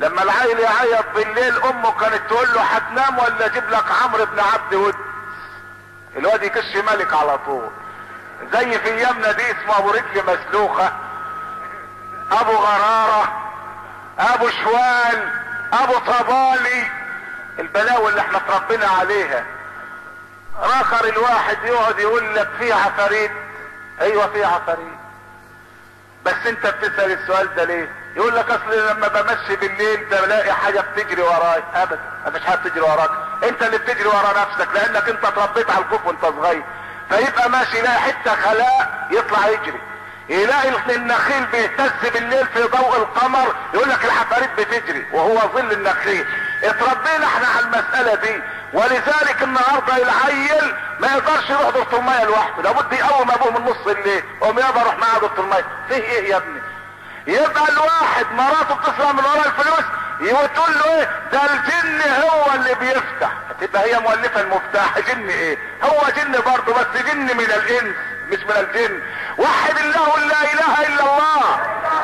لما العيل يعيط بالليل امه كانت تقول له هتنام ولا اجيب لك عمرو بن عبد ود الواد يكش ملك على طول زي في ايامنا دي اسمه ابو رجل مسلوخه ابو غراره ابو شوال ابو طبالي البلاوي اللي احنا اتربينا عليها اخر الواحد يقعد يقول لك في عفاريت ايوه في عفاريت بس انت بتسال السؤال ده ليه يقول لك اصل لما بمشي بالليل ده بلاقي حاجه بتجري وراي ابدا مفيش حاجه بتجري وراك انت اللي بتجري ورا نفسك لانك انت اتربيت على الخوف وانت صغير فيبقى ماشي يلاقي حته خلاء يطلع يجري يلاقي النخيل بيهتز بالليل في ضوء القمر يقول لك العفاريت بتجري وهو ظل النخيل اتربينا احنا على المساله دي ولذلك النهارده العيل ما يقدرش يروح دورة المية لوحده لابد يقوم ابوه من نص الليل قوم يابا روح معاه دورة المية فيه ايه يا ابني يبقى الواحد مراته بتسرق من ورا الفلوس وتقول له ايه ده الجن هو اللي بيفتح تبقى هي مؤلفه المفتاح جن ايه هو جن برضه بس جن من الانس مش من الجن وحد الله لا اله الا الله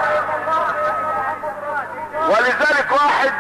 ولذلك واحد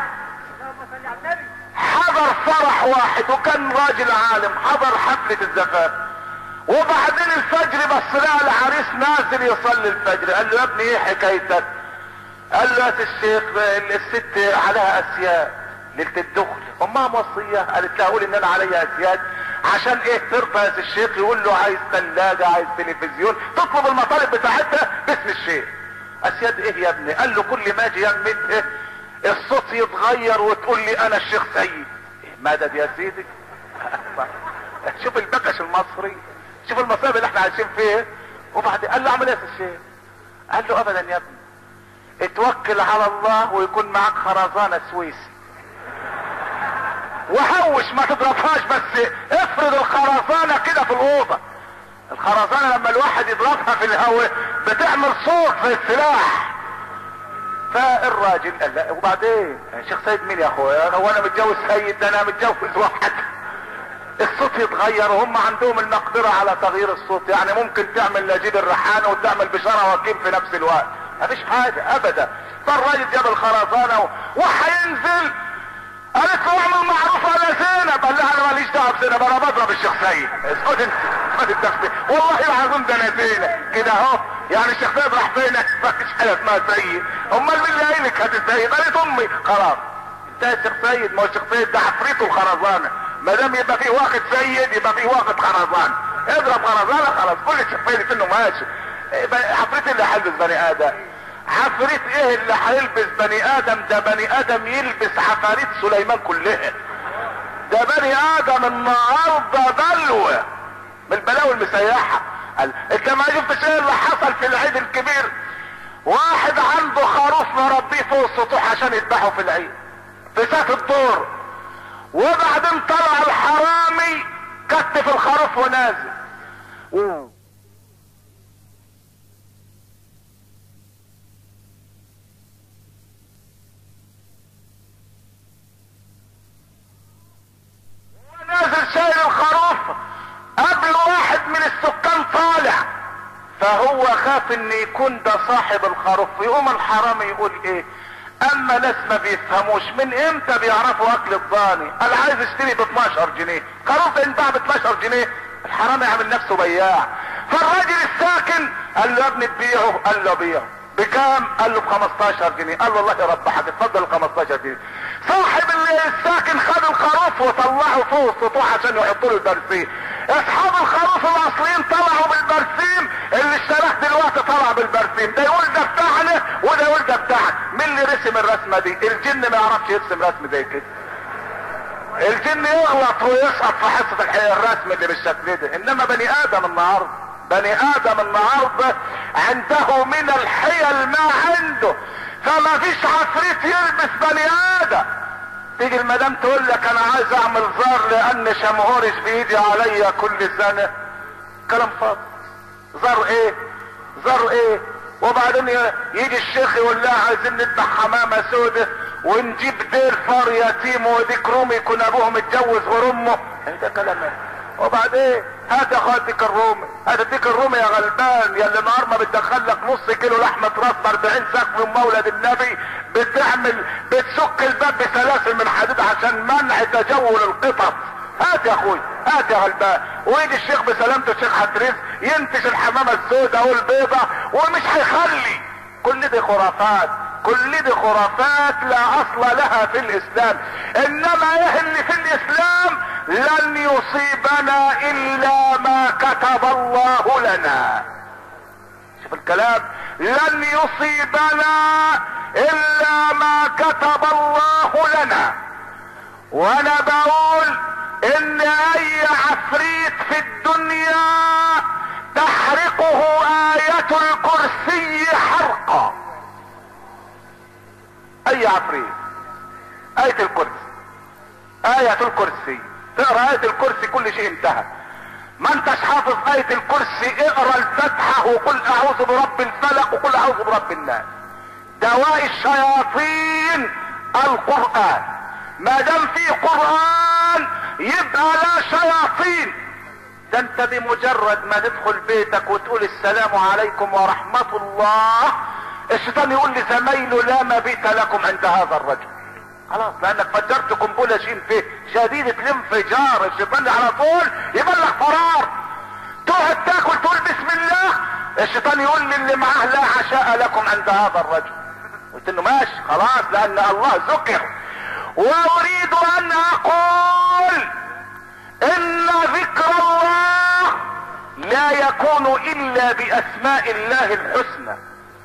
حضر فرح واحد وكان راجل عالم حضر حفلة الزفاف وبعدين الفجر بص لها العريس نازل يصلي الفجر قال له يا ابني ايه حكايتك قال له يا الشيخ الست عليها اسياد ليله الدخل امها موصيه قالت لها قول ان انا عليا اسياد عشان ايه ترضى يا الشيخ يقول له عايز ثلاجه عايز تلفزيون تطلب المطالب بتاعتها باسم الشيخ اسياد ايه يا ابني قال له كل ما اجي يمت إيه الصوت يتغير وتقول لي انا الشيخ سيد إيه مدد يا سيدي شوف البكش المصري شوف المصايب اللي احنا عايشين فيه وبعدين قال له اعمل ايه يا الشيخ قال له ابدا يا ابني اتوكل على الله ويكون معاك خرزانه سويسي وهوش ما تضربهاش بس افرض الخرزانه كده في الاوضه الخرزانه لما الواحد يضربها في الهواء بتعمل صوت في السلاح فالراجل قال لا وبعدين شيخ سيد مين يا اخويا هو انا متجوز سيد ده انا متجوز واحد الصوت يتغير وهم عندهم المقدرة على تغيير الصوت يعني ممكن تعمل نجيب الريحانة وتعمل بشارة وكيم في نفس الوقت مفيش حاجة ابدا فالراجل جاب الخرزانة وهينزل قالت له اعمل معروف على زينب قال لها انا ماليش دعوه بزينب انا بضرب الشيخ سيد اسكت انت اسكت التخفيف والله العظيم ده انا زينب كده اهو يعني الشيخ سيد راح فين مفيش حاجه اسمها سيد امال مين اللي قايل لك هات السيد قالت امي خلاص انتهى الشيخ سيد ما هو الشيخ سيد ده عفريته الخرزانه ما دام يبقى فيه واخد سيد يبقى فيه واخد خرزانه اضرب خرزانه خلاص كل الشيخ سيد انه ماشي عفريت اللي هيلبس بني ادم عفريت ايه اللي هيلبس بني ادم ده بني ادم يلبس عفاريت سليمان كلها ده بني ادم النهارده بلوى من البلاوي المسيحه قال انت ما شفتش ايه اللي حصل في العيد الكبير واحد عنده خروف مربيه فوق السطوح عشان يذبحه في العيد في ساعة الدور وبعدين طلع الحرامي كتف الخروف ونازل ونازل شايل الخروف قبل واحد من السكان طالع فهو خاف ان يكون ده صاحب الخروف يقوم الحرامي يقول ايه اما ناس ما بيفهموش من امتى بيعرفوا اكل الضاني انا عايز اشتري ب 12 جنيه خروف انباع ب 12 جنيه الحرامي يعمل نفسه بياع فالراجل الساكن قال له يا ابني تبيعه قال له بيعه بكام قال له ب 15 جنيه قال له الله يربحك اتفضل ال 15 جنيه صاحب الساكن خد الخروف وطلعه فوق السطوح عشان يحطوا له البرسيم اصحاب الخروف الاصليين طلعوا بالبرسيم اللي اشتراه دلوقتي طلع بالبرسيم ده يقول ده بتاعنا وده يقول ده بتاعك مين اللي رسم الرسمه دي الجن ما يعرفش يرسم رسم زي كده الجن يغلط ويسقط في حصه الحقيقة الرسم اللي بالشكل ده انما بني ادم النهارده بني ادم النهارده عنده من الحيل ما عنده فما فيش عفريت يلبس بني ادم تيجي المدام تقول لك انا عايز اعمل زار لان شمهورش بيجي عليا كل سنة كلام فاضي زار ايه زار ايه وبعدين يجي الشيخ يقول لها عايزين نذبح حمامة سودة ونجيب دير فار يتيم وديك رومي يكون ابوه متجوز ورمه ايه ده كلام ايه وبعدين هات يا اخويا اديك الرومي هات اديك الرومي يا غلبان يا اللي نهار ما بتدخل لك نص كيلو لحمه راس ب 40 سقف من مولد النبي بتعمل بتسك الباب بسلاسل من حديد عشان منع تجول القطط هات يا اخوي هات يا غلبان ويجي الشيخ بسلامته الشيخ حتريس ينتش الحمامه السوداء والبيضه ومش هيخلي كل دي خرافات كل دي خرافات لا اصل لها في الاسلام انما ايه اللي في الاسلام لن يصيبنا الا ما كتب الله لنا شوف الكلام لن يصيبنا الا ما كتب الله لنا وانا بقول ان اي عفريت في الدنيا تحرقه آية الكرسي حرقا اي عفريت آية الكرسي آية الكرسي تقرأ آية الكرسي كل شيء انتهى ما انتش حافظ آية الكرسي اقرأ الفاتحة وقل اعوذ برب الفلق وقل اعوذ برب الناس دواء الشياطين القرآن ما دام في قرآن يبقى لا شياطين ده انت بمجرد ما تدخل بيتك وتقول السلام عليكم ورحمة الله الشيطان يقول لزمايله لا مبيت لكم عند هذا الرجل خلاص لانك فجرت قنبله شين فيه شديدة الانفجار الشيطان على طول يبلغ فرار تقعد تاكل تقول بسم الله الشيطان يقول للي معاه لا عشاء لكم عند هذا الرجل قلت له ماشي خلاص لان الله ذكر واريد ان اقول ان ذكر الله لا يكون الا باسماء الله الحسنى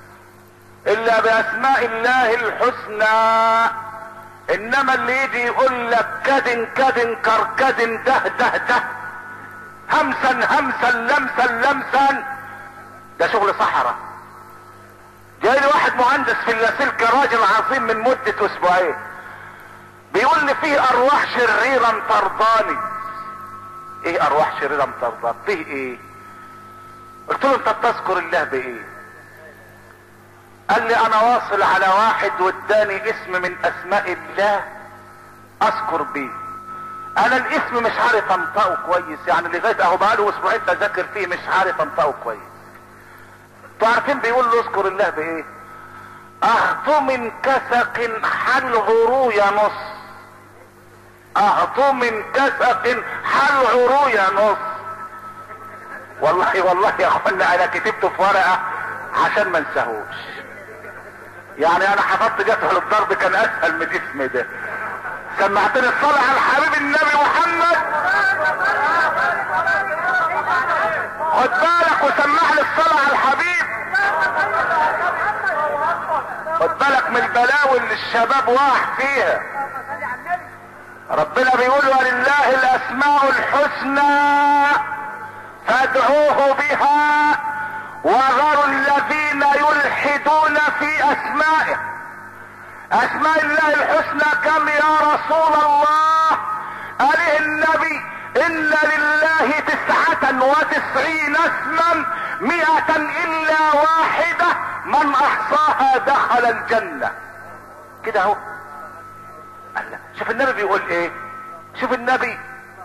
الا باسماء الله الحسنى انما اللي يجي يقول لك كدن كدن كركدن ده ده ده همسا همسا لمسا لمسا ده شغل صحراء جاي لي واحد مهندس في اللاسلكي راجل عظيم من مدة اسبوعين بيقول لي فيه ارواح شريرة ترضاني ايه ارواح شريرة ترضاني فيه ايه قلت له انت بتذكر الله بايه قال لي انا واصل على واحد واداني اسم من اسماء الله اذكر بيه انا الاسم مش عارف انطقه كويس يعني لغايه اهو بقاله اسبوعين بذاكر فيه مش عارف انطقه كويس انتوا عارفين بيقول له اذكر الله بايه اهط من كسق حل عرويا نص اهط من كسق حل عرويا نص والله والله يا اخوانا انا كتبته في ورقه عشان ما انساهوش يعني انا حفظت جدول الضرب كان اسهل من الاسم ده سمعتني الصلاة على الحبيب النبي محمد خد بالك وسمع لي الصلاة على الحبيب خد بالك من البلاوي اللي الشباب واقع فيها ربنا بيقول ولله الاسماء الحسنى فادعوه بها وذروا الذين يلحدون في اسمائه اسماء الله الحسنى كم يا رسول الله قاله النبي ان لله تسعة وتسعين اسما مئة الا واحدة من احصاها دخل الجنة كده اهو الله شوف النبي بيقول ايه شوف النبي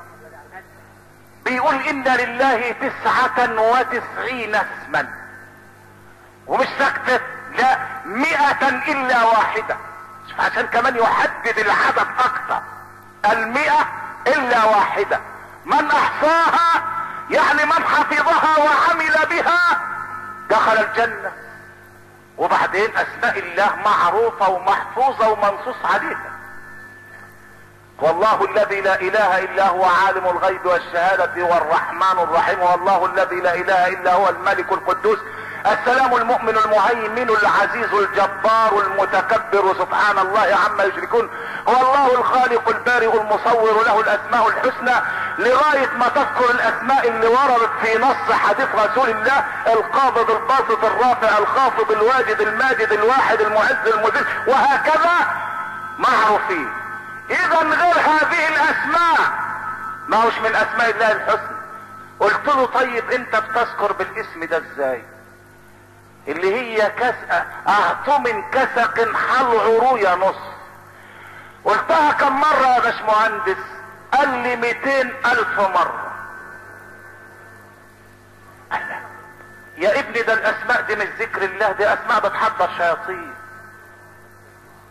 بيقول ان لله تسعة وتسعين اسما ومش سكتت لا مئة الا واحدة شوف عشان كمان يحدد العدد اكتر المئة الا واحدة من احصاها يعني من حفظها وعمل بها دخل الجنة وبعدين اسماء الله معروفة ومحفوظة ومنصوص عليها والله الذي لا اله الا هو عالم الغيب والشهادة والرحمن الرحيم والله الذي لا اله الا هو الملك القدوس السلام المؤمن المهيمن العزيز الجبار المتكبر سبحان الله عما يشركون هو الله الخالق البارئ المصور له الاسماء الحسنى لغاية ما تذكر الاسماء اللي وردت في نص حديث رسول الله القابض الباسط الرافع الخافض الواجد الماجد الواحد المعز المذل وهكذا معروفين اذا غير هذه الاسماء ما هوش من اسماء الله الحسنى قلت له طيب انت بتذكر بالاسم ده ازاي اللي هي كس اعطوا من كسق حل عروية نص قلتها كم مرة يا باشمهندس قال لي 200 الف مرة الله يا ابني ده الاسماء دي مش ذكر الله دي اسماء بتحضر شياطين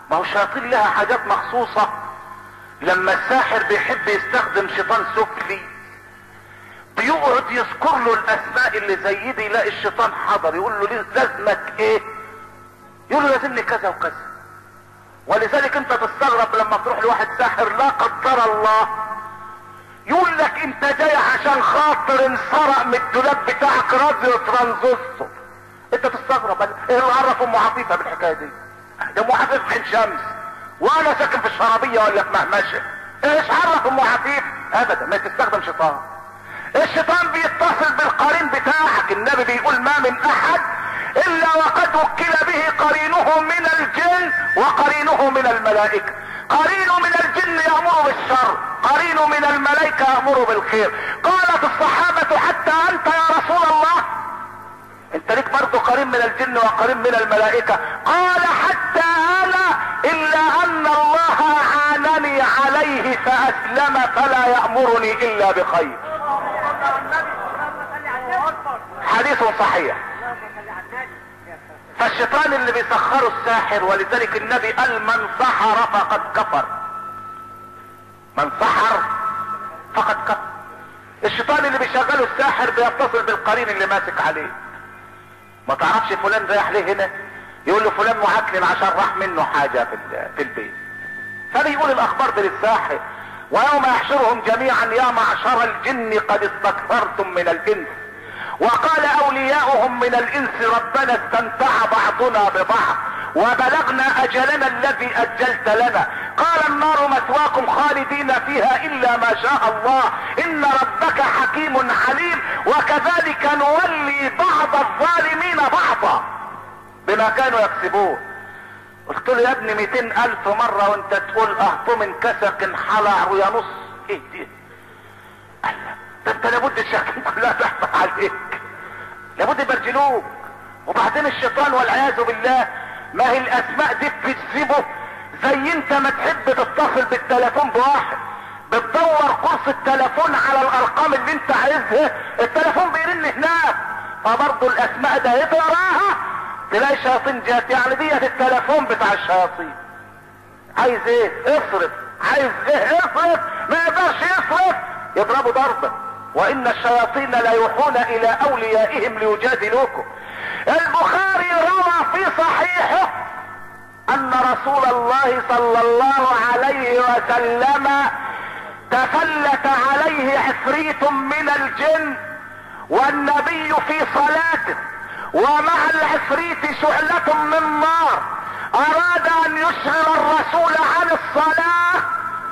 ما هو الشياطين لها حاجات مخصوصة لما الساحر بيحب يستخدم شيطان سفلي بيقعد يذكر له الاسماء اللي زي دي يلاقي الشيطان حضر يقول له ليه لازمك ايه يقول له لازمني كذا وكذا ولذلك انت تستغرب لما تروح لواحد ساحر لا قدر الله يقول لك انت جاي عشان خاطر انسرق من الدولاب بتاعك راديو ترانزستور انت تستغرب ايه اللي عرف ام عفيفه بالحكايه دي ده ام عفيفه في عين شمس وانا ساكن في الشرابيه ولا في مهمشه ايش عرف ام عفيف ابدا ما تستخدم شيطان الشيطان بيتصل بالقرين بتاعك النبي بيقول ما من احد الا وقد وكل به قرينه من الجن وقرينه من الملائكه قرين من الجن يأمر بالشر قرين من الملائكة يأمر بالخير قالت الصحابة حتى انت يا رسول الله انت ليك برضه قرين من الجن وقرين من الملائكة قال حتى انا الا ان الله اعانني عليه فاسلم فلا يأمرني الا بخير حديث صحيح فالشيطان اللي بيسخره الساحر ولذلك النبي قال من سحر فقد كفر من سحر فقد كفر الشيطان اللي بيشغله الساحر بيتصل بالقرين اللي ماسك عليه ما تعرفش فلان رايح ليه هنا يقول له فلان معكن عشان راح منه حاجة في, في البيت فبيقول الاخبار دي للساحر ويوم يحشرهم جميعا يا معشر الجن قد استكثرتم من الانس وقال اولياؤهم من الانس ربنا استمتع بعضنا ببعض وبلغنا اجلنا الذي اجلت لنا قال النار مثواكم خالدين فيها الا ما شاء الله ان ربك حكيم عليم وكذلك نولي بعض الظالمين بعضا بما كانوا يكسبون قلت له يا ابني 200 الف مرة وانت تقول اهطو من كسق حلع ويا نص ايه دي قال ده انت لابد الشياطين كلها تحفظ عليك لابد يبرجلوك وبعدين الشيطان والعياذ بالله ما هي الاسماء دي بتسيبه زي انت ما تحب تتصل بالتليفون بواحد بتدور قرص التليفون على الارقام اللي انت عايزها التليفون بيرن هناك فبرضه الاسماء ده يقراها تلاقي الشياطين جات يعني ديت التليفون بتاع الشياطين عايز ايه اصرف عايز ايه اصرف ما يقدرش يصرف يضربوا ضربه وان الشياطين لا يوحون الى اوليائهم ليجادلوكم البخاري روى في صحيحه ان رسول الله صلى الله عليه وسلم تفلت عليه عفريت من الجن والنبي في صلاته ومع العفريت شعلة من نار اراد ان يشغل الرسول عن الصلاة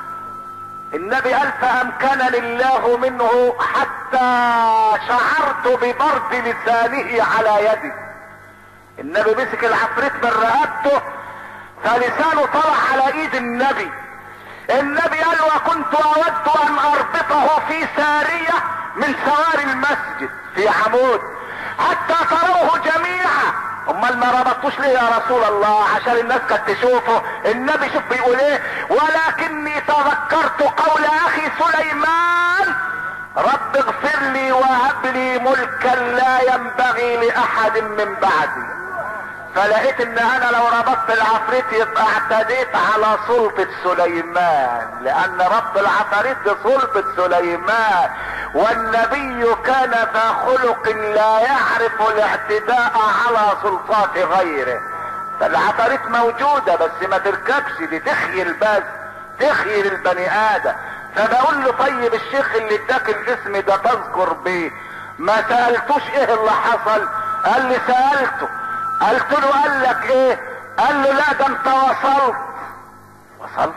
النبي قال فامكنني الله منه حتى شعرت ببرد لسانه على يدي النبي مسك العفريت من رقبته فلسانه طلع على ايد النبي النبي قال وكنت اود ان اربطه في سارية من سواري المسجد في عمود حتى تروه جميعا امال ما ربطوش ليه يا رسول الله عشان الناس كانت تشوفه النبي شوف بيقول ايه ولكني تذكرت قول اخي سليمان رب اغفر لي وهب لي ملكا لا ينبغي لاحد من بعدي فلقيت ان انا لو ربطت العفريت يبقى اعتديت على سلطة سليمان لان ربط العفاريت دي سلطة سليمان والنبي كان ذا خلق لا يعرف الاعتداء على سلطات غيره فالعفاريت موجودة بس ما تركبش دي تخيل بس تخيل البني ادم فبقول له طيب الشيخ اللي اداك الاسم ده تذكر بيه ما سألتوش ايه اللي حصل قال لي سألته قلت له قال لك ايه قال له لا ده انت وصلت وصلت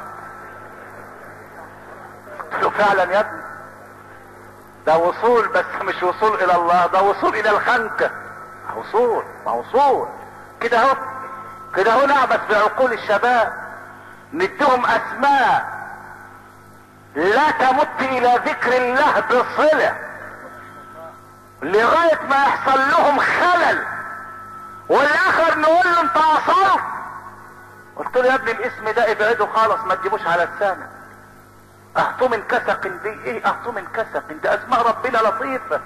قلت له فعلا يا ابني ده وصول بس مش وصول الى الله ده وصول الى الخنكة وصول ما وصول كده اهو كده اهو نعبث بعقول الشباب نديهم اسماء لا تمت الى ذكر الله بصلة لغاية ما يحصل لهم خلل والاخر نقول له انت وصلت قلت له يا ابني الاسم ده ابعده خالص ما تجيبوش على لسانك اهطو من كسق دي ايه اهطو من كسق ده اسماء ربنا لطيفة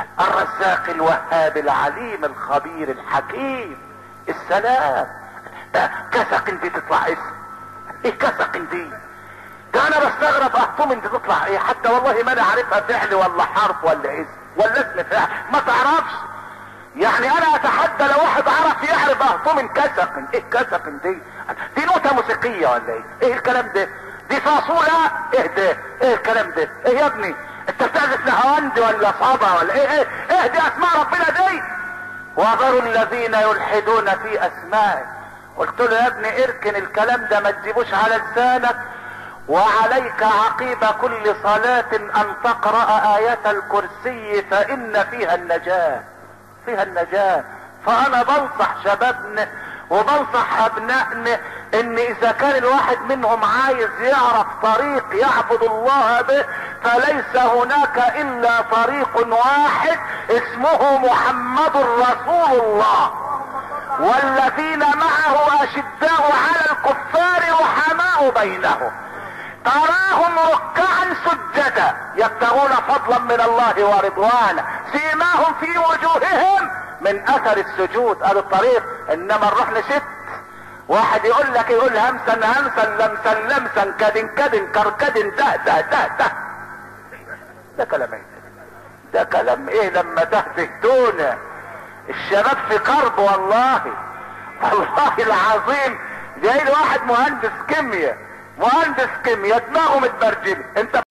الرزاق الوهاب العليم الخبير الحكيم السلام آه، كسقن دي تطلع اسم ايه كسقن دي ده انا بستغرب اهطم دي تطلع ايه حتى والله ما انا عارفها فعل ولا حرف ولا اسم ولا اسم فعل ما تعرفش يعني انا اتحدى لو واحد عرف يعرف اهطم كسقن ايه كسقن دي دي نوتة موسيقية ولا ايه ايه الكلام ده دي فاصولة ايه ده ايه الكلام ده ايه يا ابني انت بتعزف لهواند ولا صبا ولا ايه ايه ايه دي اسماء ربنا دي وذروا الذين يلحدون في اسمائه قلت له يا ابني اركن الكلام ده ما تجيبوش على لسانك وعليك عقيب كل صلاة ان تقرأ آية الكرسي فان فيها النجاة فيها النجاة فانا بنصح شبابنا وبنصح ابنائنا ان اذا كان الواحد منهم عايز يعرف طريق يعبد الله به فليس هناك الا طريق واحد اسمه محمد رسول الله والذين معه اشداء على الكفار رحماء بينهم تراهم ركعا سجدا يبتغون فضلا من الله ورضوانا سيماهم في وجوههم من اثر السجود هذا الطريق انما نروح نشت واحد يقول لك يقول همسا همسا لمسا لمسا كدن كدن كركدن ده ده ده ده ده كلام ايه ده كلام ايه لما تهتهتونا الشباب في كرب والله والله العظيم جاي لي واحد مهندس كيمياء مهندس كيمياء دماغه متبرجله انت